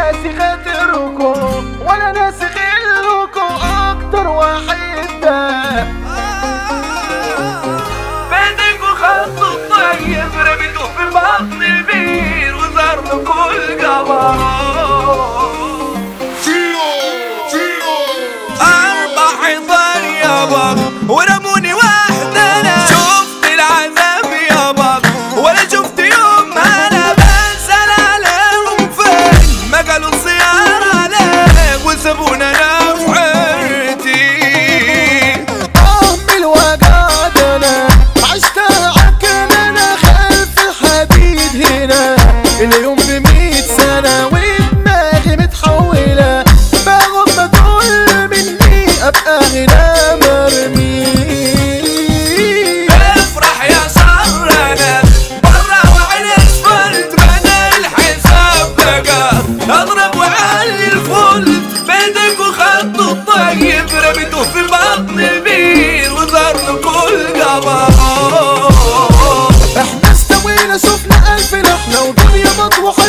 ناسي خاطركم ولا ناسي غيركم اكتر واحد ده بدكوا خطوا الطيب رميتوه في بطن البير وظهر له كل جبروت أربع حيطان يابا ورموني واحدة أنا شفت العذاب يابا ولا شفت يوم أنا بسأل عليهم فين ما قالوا الزيارة عليك وسابونا أنا في حيرتي اه من الوجع ده انا عشت عكن انا خلف الحديد هنا اليوم بمية سنة ودماغي متحولة باخد ما تقول مني ابقى هنا مرمي افرح يا سرنا برا وعلى اسفلت بدا الحساب بقى اضرب وعلي الفل بيدك وخط الطيب رميته في بطن البير وظهر له كل قبر احنا استوينا شفنا الف لحنا ودنيا مطروحة